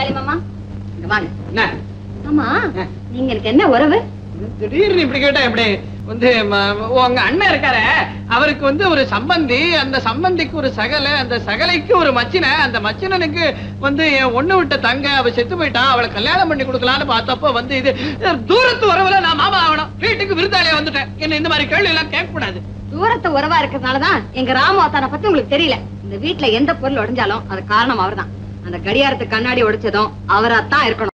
சரி மாமா இங்க வாங்க என்ன ஆமா நீங்க எனக்கு என்ன உறவு திடீர்னு இப்படி கேட்டா எப்படி வந்து ம- உங்க அண்ணன் இருக்காரு அவருக்கு வந்து ஒரு சம்பந்தி அந்த சம்பந்திக்கு ஒரு சகல அந்த சகலைக்கு ஒரு மச்சின அந்த மச்சினனுக்கு வந்து என் ஒண்ணு விட்ட தங்க அவ செத்து போயிட்டான் அவளை கல்யாணம் பண்ணி கொடுக்கலான்னு பார்த்தப்போ வந்து இது தூரத்து உறவுல நான் மாமா ஆகணும் வீட்டுக்கு விருந்தாளியா வந்துட்டேன் என்ன இந்த மாதிரி கேள்வி எல்லாம் கேட்க கூடாது தூரத்து உறவா இருக்கிறதுனாலதான் எங்க ராமோத்தான பத்தி உங்களுக்கு தெரியல இந்த வீட்ல எந்த பொருள் உடைஞ்சாலும் அது காரணம் அவர்தான் அந்த கடியாரத்து கண்ணாடி உடைச்சதும் அவராத்தான் இருக்கணும்